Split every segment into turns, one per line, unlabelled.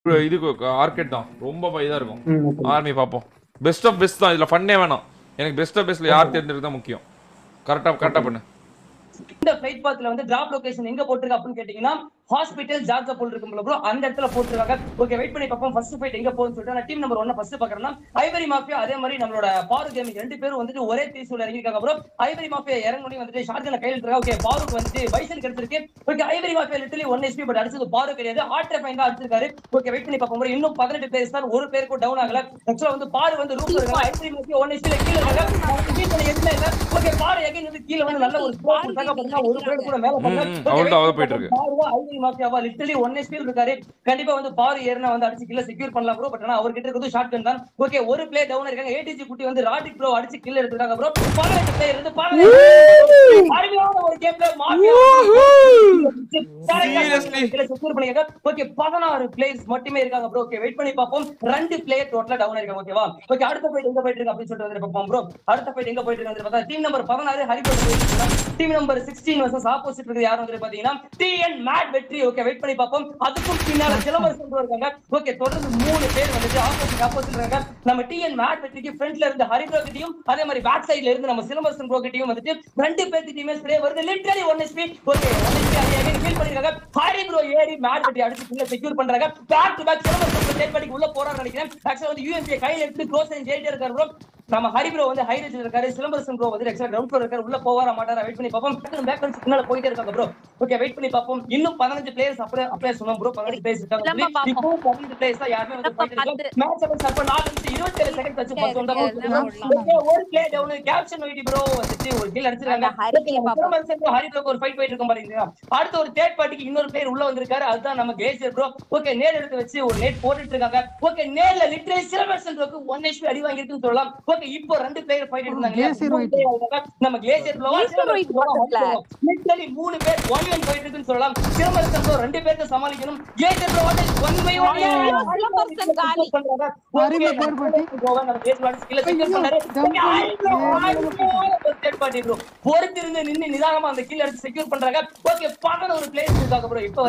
இது ஆர்கெட் தான் ரொம்ப இதா இருக்கும்
ம், okay.
ஆர்மி பார்ப்போம் பெஸ்ட் ஆஃப் பெஸ்ட் தான் இதுல ஃபன்னே வேணாம் எனக்கு பெஸ்ட் ஆஃப் பெஸ்ட்ல யார் தேர்ந்தெடுக்க தான் முக்கியம் கரெக்டா கரெக்டா பண்ணு
இந்த ஃபிளைட் பாத்ல வந்து டிராப் லொகேஷன் எங்க போட்டிருக்கு அப்படின்னு கேட்டீங்கன்னா ஹாஸ்பிட்டல் ஜார்ஜா போல் இருக்கும்ல ப்ரோ அந்த இடத்துல போட்டிருக்காங்க ஓகே வெயிட் பண்ணி பார்ப்போம் ஃபர்ஸ்ட் ஃபைட் எங்க போகுதுன்னு சொல்லிட்டு நான் டீம் நம்பர் ஒன்ன ஃபர்ஸ்ட் பாக்குறேன்னா ஐவரி மாஃபியா அதே மாதிரி நம்மளோட பாரு கேமிங் ரெண்டு பேரும் வந்துட்டு ஒரே தீசூல இறங்கிருக்காங்க ப்ரோ ஐவரி மாஃபியா இறங்கி வந்துட்டு ஷார்ஜன கையில் இருக்காங்க ஓகே பாருக்கு வந்துட்டு பைசன் கிடைச்சிருக்கு okay Ivory Mafia literally one SP but அடிச்சது பாரு கிடையாது ஆர்டர் ஃபைன் தான் அடிச்சிருக்காரு ஓகே வெயிட் பண்ணி பார்ப்போம் bro. இன்னும் பதினெட்டு பேர் தான் ஒரு பேருக்கும் டவுன் ஆகல ஆக்சுவலா வந்து பாரு வந்து ரூம்ல இருக்காங்க ஐவரி மாஃபியா ஒன் எஸ்பில கீழ இருக்காங்க கீழ எதுல இல்ல ஓகே பாரு எகைன் வந்து கீழ வந்து நல்ல ஒரு ஸ்கோர் கொடுத்தாங்க பாத்தீங்கன்னா ஒரு பேர் கூட மேல
ம், ம், அவர்தான் அவர்தான் போயிட்டு இருக்கு.
பாருவா ஐவி மாஃபியாவா லிட்டரலி ஒன் எஸ்பி இருக்காரு கண்டிப்பா வந்து பாரு ஏறினா வந்து அடிச்சு கில்ல செக்யூர் பண்ணலாம் ப்ரோ பட் ஆனா அவர்கிட்ட இருக்கிறது ஷார்ட் கன் தான் ஓகே ஒரு பிளே டவுன் இருக்காங்க ஏடிஜி குட்டி வந்து ராடிக் ப்ரோ அடிச்சு கில் எடுத்துட்டாங்க ப்ரோ பதினெட்டு பிளேயர் இருந்து பதினெட்டு அருமையான ஒரு கேம்ல மாஃபியா
Seriously?
செக்யூர் பண்ணிருக்காங்க ஓகே பதினாறு பிளேயர்ஸ் மட்டுமே இருக்காங்க ப்ரோ ஓகே வெயிட் பண்ணி பார்ப்போம் ரெண்டு பிளேயர் டோட்டலா டவுன் இருக்காங்க ஓகேவா ஓகே அடுத்த ஃபைட் எங்க போயிட்டு இருக்கு அப்படின்னு சொல்லிட்டு வந்து பார்ப்போம் ப்ரோ அடுத்த ஃபைட் எங்க போயிட்டு இருக்கு பார்த்தா டீம் நம்பர் பதினாறு ஹரிபோட் team number sixteen versus opposite இருக்கு யாரும் வந்து பாத்தீங்கன்னா டிஎன் மேட் வெற்றி ஓகே வெயிட் பண்ணி பார்ப்போம் அதுக்கும் பின்னால சிலம்பரசன் bro இருக்காங்க ஓகே தொடர்ந்து மூணு பேர் வந்துட்டு ஆப்போசிட் ஆப்போசிட் இருக்காங்க நம்ம டிஎன் மேட் வெற்றிக்கு ஃப்ரண்ட்ல இருந்து ஹரிப்ரோ கிட்டயும் அதே மாதிரி பேக் சைடுல இருந்து நம்ம சிலம்பரசன் ப்ரோ கிட்டயும் வந்துட்டு ரெண்டு பேர்த்திட்டையுமே ஸ்ப்ரே வருது literally one SP okay one SP அதே ஃபீல் பண்ணிருக்காங்க ஹரி ப்ரோ ஏறி மேட் வெட்டி அடிச்சு உள்ள செக்யூர் பண்றாங்க பேக் டு பேக் சிலம்பரசன் டேட் பண்ணிக்கு உள்ள போறான்னு நினைக்கிறேன் ஆக்சுவலா வந்து யூஎம்பி கையில எடுத்து க்ளோஸ் அண்ட் ஜெயிட்டே இருக்காரு ப்ரோ நம்ம ஹரி ப்ரோ வந்து ஹை ரேஞ்சில் இருக்காரு சிலம்பரசன் ப்ரோ வந்து எக்ஸ்ட்ரா கிரவுண்ட் ஃப்ளோர் இருக்காரு உள்ள போவாரா மாட்டாரா வெயிட் பண்ணி பார்ப்போம் பேக் வந்து பின்னால போயிட்டே இருக்காங்க ப்ரோ ஓகே வெயிட் பண்ணி பார்ப்போம் இன்னும் பதினஞ்சு பிளேயர்ஸ் அப்படியே அப்படியே சொன்னோம் ப்ரோ பதினஞ்சு பிளேயர்ஸ் இருக்காங்க
நம்ம பார்ப்போம்.
இப்போ பதினஞ்சு பிளேயர்ஸ் தான் யாருமே வந்து
நம்ம
போயிட்டு இருக்காங்க
பத்து.
மேட்ச் அப்ப ஸ்டார்ட் பண்ண நாலு நிமிஷம் இருபத்தேழு செகண்ட் வச்சு பத்து வந்தா
சரி,
போதும்.
சரி,
Okay, ஒரு பிளே டவுன் கேப்ஷன் வைட்டி ப்ரோ வந்துட்டு ஒரு கில் அடிச்சிருக்காங்க
அந்த ஹரிக்கு பார்ப்போம்.
சிலம்பரசன் bro, ஹரி ப்ரோ ஒரு ஃபைட் போயிட்டு இருக்கும் பாருங்க அடுத்து ஒரு தேர்ட் பார்ட்டிக்கு இன்னொரு பிளேயர் உள்ள வந்திருக்காரு அதுதான் நம்ம கேசியர் ப்ரோ ஓகே நேர் எடுத்து வச்சு ஒரு நெட் போட்டுட்டு இருக்காங்க ஓகே நேர்ல லிட்டரலி சிலம்பரசன் ப்ரோக்கு ஒன் ஹெச்பி அடி வாங்கியிருக்குன்னு சொல்லலாம் ஓகே இப்போ ரெண்டு பிளேயர் ஃபைட் இருந்தாங்க
கேசியர்
மூணு player இருக்காங்க. நம்ம கேசியர் ப்ரோ
கேசியர் white பக்கத்துல.
லிட்டரலி மூணு பேர் ஒன் ஒன் போயிட்டு இருக்குன்னு சொல்லலாம் சிலம்பரசன் ப்ரோ ரெண்டு பேருக்கு சமாளிக்கணும் கேசியர் ப்ரோ வந்து ஒன் பை ஒன்
ஐயோ, சிலம்பரசன் காலி.
அறிவு பேர் போட்டு.
பொறுத்திருந்து நின்னு நிதானமா அந்த கில் அடிச்சு செக்யூர் பண்றாங்க ஓகே பதினோரு பிளேயர்ஸ் இருக்காங்க ப்ரோ இப்போ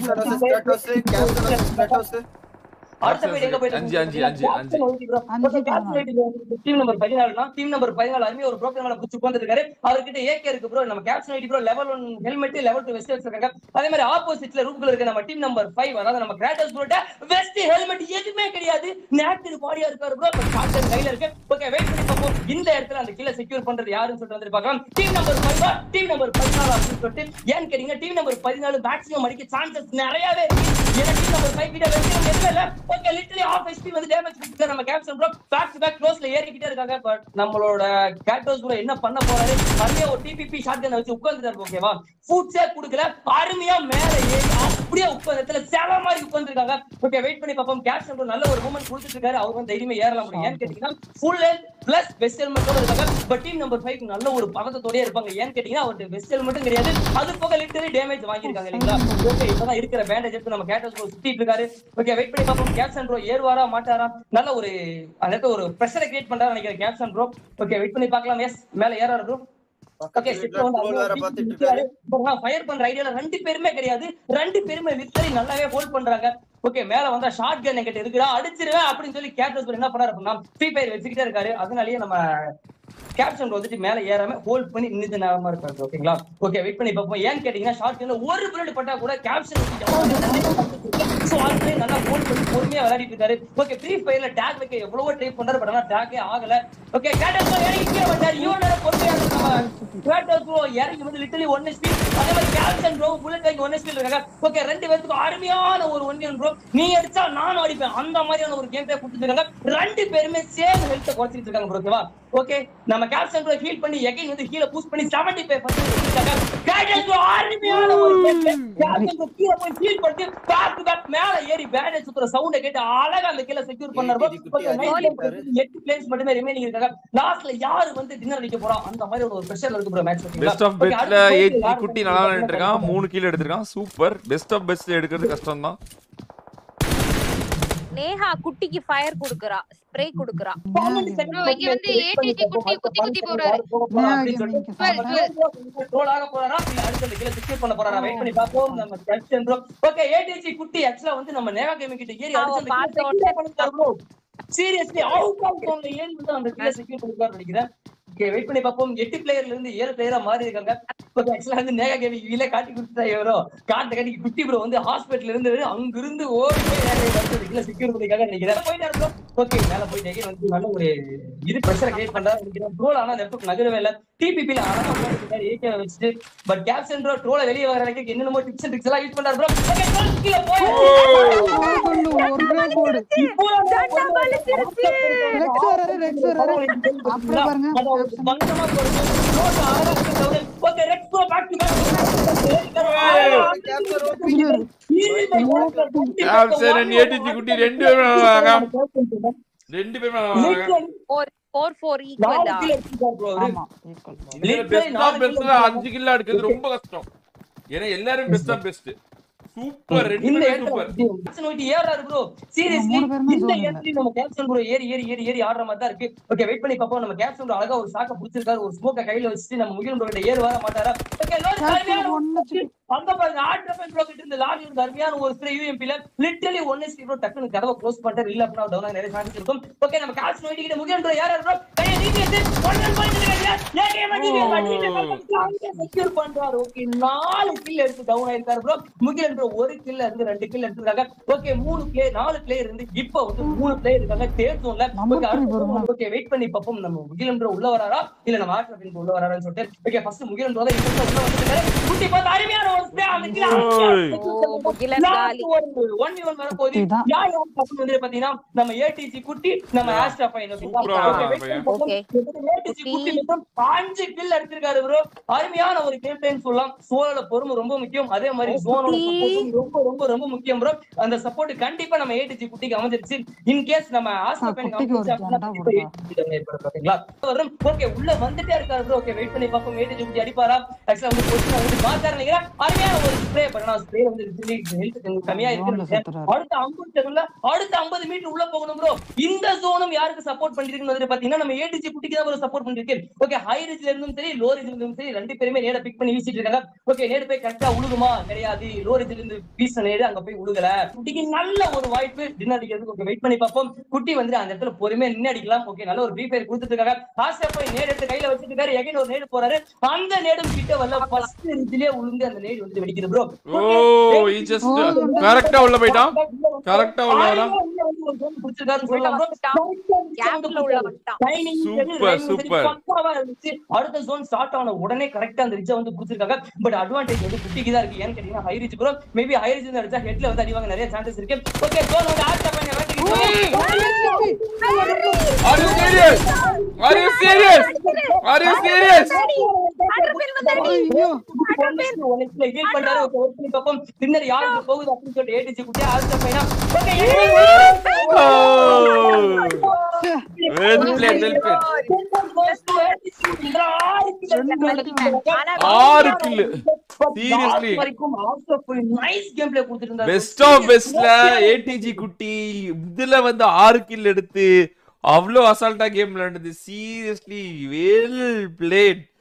வரைக்கும் அடுத்த பேர் எங்க போயிட்டு
அஞ்சு, அஞ்சு, அஞ்சு, அஞ்சு.
டீம் நம்பர் பதினாலுனா டீம் நம்பர் பதினாலு அருமையா ஒரு ப்ரோக்ராம் மேல புடிச்சு உட்காந்துருக்காரு அவர்கிட்ட ஏகே இருக்கு ப்ரோ நம்ம captain ID bro level one helmet level two vest வச்சிருக்காங்க அதே மாதிரி ஆப்போசிட்ல ரூம்ல இருக்க நம்ம டீம் நம்பர் ஃபைவ் அதாவது நம்ம கிராட்டஸ் ப்ரோட்ட வெஸ்ட் ஹெல்மெட் எதுவுமே கிடையாது நேக்கடு பாடியா இருக்காரு ப்ரோ ஷாட்கன் கையில இருக்கு ஓகே வெயிட் பண்ணி பார்ப்போம் இந்த இடத்துல அந்த கில்ல செக்யூர் பண்றது யாருன்னு சொல்லிட்டு வந்து பார்க்கலாம் team number five team number பதினாலு அப்படின்னு சொல்லிட்டு ஏன்னு கேட்டீங்கன்னா டீம் நம்பர் பதினாலு மேக்ஸிமம் அடிக்க சான்சஸ் நிறையவே இருக்கு ஏன்னா டீம் நம்பர் ஃபைவ் கிட்ட வெஸ்ட் எதுவுமே இல்ல ஓகே லிட்டரலி ஆஃப் எஸ்பி வந்து டேமேஜ் கொடுத்து நம்ம captain bro back to back க்ளோஸ்ல ஏறிக்கிட்டே இருக்காங்க பட் நம்மளோட கேட்டோஸ் ப்ரோ என்ன பண்ண போறாரு அருமையா ஒரு டிபிபி ஷாட் கன் வச்சு உட்கார்ந்துட்டாரு ஓகேவா ஃபுட்ஸே கொடுக்கல அருமையா மேல ஏறி அப்படியே உட்கார்ந்த இடத்துல சேவ மாதிரி உட்கார்ந்துருக்காங்க ஓகே வெயிட் பண்ணி பார்ப்போம் கேப்சன் ப்ரோ நல்ல ஒரு மூமெண்ட் கொடுத்துட்டு இருக்காரு அவர் வந்து தைரியமா ஏறலாம் முடியும் ஏன்னு கேட்டீங்கன்னா ஃபுல் பிளஸ் பெஸ்ட் ஹெல்மெட்டோட இருக்காங்க பட் டீம் நம்பர் ஃபைவ் நல்ல ஒரு பதத்தோடய இருப்பாங்க ஏன்னு கேட்டீங்கன்னா அவருக்கு பெஸ்ட் ஹெல்மெட்டும் கிடையாது அது போக லிட்டரலி டேமேஜ் வாங்கியிருக்காங்க இல்லைங்களா ஓகே இப்பதான் இருக்கிற பேண்டேஜ் எடுத்து நம்ம கேட்டோஸ் ப்ரோ சுத்திட்டு இருக்காரு ஓகே வெயிட் பண்ணி பார்ப்போம் கேப்சன் ப்ரோ ஏறுவாரா மாட்டாரா நல்ல ஒரு அந்த இடத்துல ஒரு ப்ரெஷரை கிரியேட் பண்றாரு நினைக்கிறேன் கேப்சன் ப்ரோ ஓகே வெயிட் பண்ணி பார்க்கலாம் எஸ் மேல ஏறாரு ப்ரோ ஓகே ஃபயர் பண்ற ஐடியால ரெண்டு பேருமே கிடையாது ரெண்டு பேருமே லிட்டரலி நல்லாவே ஹோல்ட் பண்றாங்க ஓகே மேல வந்தா ஷார்ட் கன் என்கிட்ட இருக்குடா அடிச்சிருவேன் அப்படின்னு சொல்லி கேப்டஸ் என்ன பண்ணாரு அப்படின்னா ஃப்ரீ ஃபயர் வச்சுக்கிட்டே இருக்காரு அதனாலயே நம்ம கேப்ஷன் வந்துட்டு மேல ஏறாம ஹோல்ட் பண்ணி நின்று நேரமா இருக்காரு ஓகேங்களா ஓகே வெயிட் பண்ணி பார்ப்போம் ஏன்னு கேட்டீங்கன்னா ஷார்ட் கன்ல ஒரு புல்லட் பட்டா கூட கேப்ஷன் சோ ஆல்ரெடி நல்லா ஹோல்ட் பண்ணி பொறுமையா விளையாடிட்டு இருக்காரு ஓகே ஃப்ரீ ஃபயர்ல டேக் வைக்க எவ்வளவோ ட்ரை பண்றாரு பட் ஆனா டேக்கே ஆகல ஓகே கேட்டஸ் இறங்கி கீழே வந்தாரு இவன் நேரம் பொறுமையா இருக்காங்க கேட்டஸ் ப்ரோ இறங்கி வந்து லிட்டரலி ஒன் எஸ்பி அதே மாதிரி கேப்ஷன் ப்ரோ புல்லட் வாங்கி ஒன் எஸ்பி இருக்காங்க ஓகே ரெண்டு பேருக்கும் அருமையான ஒரு ஒன் ப்ரோ நீ அடிச்சா நானும் அடிப்பேன் அந்த மாதிரியான ஒரு கேம் பிளே கொடுத்துருக்காங்க ரெண்டு பேருமே சேம் ஹெல்த் குறைச்சிட்டு இருக்காங்க bro, ஓகேவா ஓகே நம்ம கேப்டன் ப்ரோ ஹீல் பண்ணி எகைன் வந்து ஹீல பூஸ்ட் பண்ணி 75% கொடுத்துருக்காங்க கைடன்ஸ் ப்ரோ அருமையான ஒரு கேம் கேப்டன் ப்ரோ கீழ போய் ஹீல் பண்ணி பேக் டு பேக் மேல ஏறி பேண்டேஜ் சுத்துற சவுண்ட கேட்டு அழகா அந்த கீழ செக்யூர் பண்ணாரு bro. Okay, nice game. எட்டு பிளேயர்ஸ் மட்டுமே ரிமைனிங் இருக்காங்க லாஸ்ட்ல யாரு வந்து டின்னர் அடிக்க போறா அந்த மாதிரி ஒரு பிரஷர்ல இருக்கு ப்ரோ மேட்ச்
பெஸ்ட் ஆஃப் பெஸ்ட்ல எயிட் குட்டி நல்லா விளையாண்டு இருக்கான் மூணு கீழ எடுத்திருக்கான் சூப்பர் பெஸ்ட் ஆஃப் பெஸ்ட் எடுக்கிறது கஷ்டம் தான்
நேஹா குட்டிக்கு ஃபயர் குடுக்குறா ஸ்ப்ரே குடுக்குறா
பன்னெண்டு second
ஆ, இங்க வந்து ATG குட்டி குத்தி குத்தி போறாரு.
அப்படின்னு சொல்லிட்டு
Twelve, twelve.
troll ஆக போறாரா இல்ல அடுத்த அந்த கீழ secure பண்ண போறாரா வெயிட் பண்ணி பாப்போம் நம்ம captain bro ஓகே ஏடிஜி குட்டி ஆக்சுவலா வந்து நம்ம நேவா கேமிங் கிட்ட ஏறி
அவ
அடுத்து
பார்த்த
அந்த secure பண்ணிட்டாரு bro சீரியஸ்லி அவுட் ஆஃப் ஜோன்ல ஏறி வந்து அந்த கீழ செக்யூர் பண்ணிருக்காரு நினைக்கிறேன் ஓகே வெயிட் பண்ணி பாப்போம் எட்டு பிளேயர்ல இருந்து ஏழு பிளேயரா மாறி இருக்காங்க ஓகே ஆக்சுவலா வந்து நேகா கேமிங் கீழே காட்டி கொடுத்தா இவரோ காட்ட காட்டி குட்டி ப்ரோ வந்து ஹாஸ்பிடல்ல இருந்து அங்க இருந்து ஓடி போய் நேகா வந்து கீழே செக்யூர் பண்ணிருக்காங்க நினைக்கிறேன் போயிட்டாரு ப்ரோ ஓகே மேல போய் again வந்து நல்ல ஒரு இது பிரஷர் கிரியேட் பண்றாரு நினைக்கிறேன் ட்ரோல் ஆனா அந்த இடத்துக்கு நகரவே இல்ல டிபிபில அழகா போயிருக்காரு ஏகே வச்சுட்டு பட் கேப்சன் ப்ரோ ட்ரோல வெளிய வர வரைக்கும் என்னென்னமோ டிப்ஸ் அண்ட் ட்ரிக்ஸ் எல்லாம் யூஸ் பண்றாரு ப்ரோ ஓகே ட்ரோல் கீழ போய்
ஒரே போடு ரெக்ஸ் வராரு ரெக்ஸ் வராரு அப்படியே பாருங்க
Captain and ATG குட்டி ரெண்டு பேரும் விளையாடுறாங்க. ரெண்டு பேரும் விளையாடுறாங்க.
ஃபோர் ஃபோர் ஃபோர் ஈக்குவலா
ஆமா equal.
இதுல best of bestல அஞ்சு கிலோ எடுக்கிறது ரொம்ப கஷ்டம் ஏன்னா எல்லாரும் பெஸ்ட் ஆஃப் பெஸ்ட் சூப்பர் ரெண்டு
இந்த
பேரும் சூப்பர்
இடத்துல நோட்டி ஏறாரு ப்ரோ சீரியஸ்லி
மூணு பேருமே
இந்த
zone இல்ல.
இடத்துல நம்ம கேப்சன் ப்ரோ ஏறி ஏறி ஏறி ஏறி ஆடுற மாதிரி தான் இருக்கு ஓகே வெயிட் பண்ணி பாப்போம் நம்ம கேப்சன் ப்ரோ அழகா ஒரு சாக்க புடிச்சிருக்காரு ஒரு ஸ்மோக்க கையில வச்சுட்டு நம்ம முகில் ப்ரோ கிட்ட ஏறு வர மாட்டாரா ஓகே
Captain ஒண்ணு சி-
அங்க பாருங்க ஆட்ரபன் ப்ரோ கிட்ட இருந்து லாரி இருந்து அருமையான ஒரு ஸ்ப்ரே யூஎம்பில லிட்டரலி ஒன் எஸ்டி ப்ரோ டக்குனு கதவை க்ளோஸ் பண்ணிட்டு இல்ல அப்படின்னா டவுன் நிறைய சான்ஸ் இருக்கும் ஓகே நம்ம கேப்சன் நோட்டி கிட்ட முகில் ப்ரோ யார் ப்ரோ கையை நீட்டி வச்சு ஒன் ஒன் பாயிண்ட் செக்யூர் பண்றாரு ஓகே நாலு கில் எடுத்து டவுன் ஆயிருக்காரு ப்ரோ முகிலன் ப்ரோ ஒரு கில்ல இருந்து ரெண்டு கில் எடுத்துருக்காங்க ஓகே மூணு பிளேயர் நாலு பிளேயர் இருந்து இப்போ வந்து மூணு பிளேயர் இருக்காங்க தேர்ட் ஜோன்ல
Number
ஓகே
three வருமா?
ஓகே வெயிட் பண்ணி பாப்போம் நம்ம முகிலன் ப்ரோ உள்ள வராரா இல்ல நம்ம ஆட்ரபின் உள்ள வராரான்னு சொல்லிட்டு ஓகே ஃபர்ஸ்ட் முகிலன் ப்ரோ தான் இப்போ உள்ள வந்துட்டாரு குட்டி பார்த்து அருமையான ஒரு ஸ்ப்ரே அந்த கில்
ஓய்.
ஓ, முகிலன் காலி.
ஒன் ஒன் வரப்போகுது
இதான்.
யார் யார் பக்கம் வந்து பாத்தீங்கன்னா நம்ம ஏடிசி குட்டி நம்ம ஆஸ்ட்ரா பையன்
சூப்பரா பையன்.
Okay.
ஏடிசி குட்டி மட்டும் அஞ்சு கில் எடுத்திருக்காரு ப்ரோ அருமையான ஒரு கேம் டைம் சொல்லலாம் சோலோட பொறுமை ரொம்ப முக்கியம் அதே மாதிரி ஜோனோட சப்போர்ட் ரொம்ப ரொம்ப ரொம்ப முக்கியம் ப்ரோ அந்த சப்போர்ட் கண்டிப்பா நம்ம ஏடிசி குட்டிக்கு அமைஞ்சிருச்சு இன் கேஸ் நம்ம ஆஸ்ட்ரா
ஆ,
பையனுக்கு
குட்டிக்கு ஒரு
அமைஞ்சிருச்சு அப்படின்னா
ஜெண்டா
கண்டிப்பா ATG தான் ஏற்படும், ஓகேங்களா வரும் ஓகே உள்ள வந்துட்டே இருக்காரு ப்ரோ ஓகே வெயிட் பண்ணி பார்ப்போம் ஏடிசி குட்டி அடிப்பாரா ஆக்சுவலா வந்து பொசிஷன் வந்து மாத்தாரு நினைக்கிறேன் அருமையான ஒரு ஸ்ப்ரே பண்ணா ஸ்ப்ரே வந்து ஹெல்த் கம்மியா
Zone ல
இருக்கு
சுத்துறாரு.
அடுத்த 50 செகண்ட்ல அடுத்த 50 மீட்டர் உள்ள போகணும் ப்ரோ இந்த ஜோனும் யாருக்கு சப்போர்ட் பண்ணிருக்குன்னு பாத்தீங்கன்னா நம்ம ஏடிஜி குட்டிக்கு தான் ஒரு சப்போர்ட் பண்ணிருக்கு ஓகே ஹை ரிஜ்ல இருந்தும் சரி லோ ரிஜ்ல இருந்தும் சரி ரெண்டு பேருமே நேர பிக் பண்ணி வீசிட்டு இருக்காங்க ஓகே நேர போய் கரெக்டா உழுகுமா கிடையாது லோ ரிஜ்ல இருந்து வீசின நேரு அங்க போய் உழுகல குட்டிக்கு நல்ல ஒரு வாய்ப்பு டின்னர் அடிக்கிறதுக்கு ஓகே வெயிட் பண்ணி பார்ப்போம் குட்டி வந்து அந்த இடத்துல பொறுமையா நின்னு அடிக்கலாம் ஓகே நல்ல ஒரு ப்ரீ ஃபயர் கொடுத்துட்டு இருக்காங்க ஆசை போய் நேடு எடுத்து கையில வச்சிட்டு இருக்காரு எகைன் ஒரு நேடு போறாரு அந்த நேடும் கிட்ட வரல ஃபர்ஸ்ட் ரிஜ்லயே உளுந்து அந்த நேடு வந்து வெடிக்குது ப்ரோ
ஓ ஈ ஜஸ்ட் கரெக்டா உள்ள போயிட்டான் கரெக்டா உள்ள வரான்
கேப்ல உள்ள வந்துட்டான்
Super, super.
அடுத்த ஜோன் ஸ்டார்ட் ஆன உடனே கரெக்டா அந்த ரிச்ச வந்து புடிச்சிருக்காங்க பட் அட்வான்டேஜ் வந்து குட்டிக்கு தான் இருக்கு ஏன்னு கேட்டீங்கன்னா high rich bro maybe high rich அடிச்சா ஹெட்ல வந்து அடிவாங்க நிறைய சான்சஸ் இருக்கு ஓகே ஜோன் வந்து ஆட் பண்ணி
Are you serious? Are you serious? Are you serious?
ஐயோ
பின்னர் யாருக்கு போகுது அப்படின்னு சொல்லிட்டு ஏடிச்சு குட்டியா ஆல்சோ பையனா okay
Oh! Well played, well played. ஆறு kill. Seriously. பெஸ்ட் ஆஃப் பெஸ்ட்ல ஏடிஜி குட்டி இதுல வந்து ஆறு கில் எடுத்து அவ்வளோ அசால்ட்டா கேம் விளையாண்டது சீரியஸ்லி வெல் பிளேட்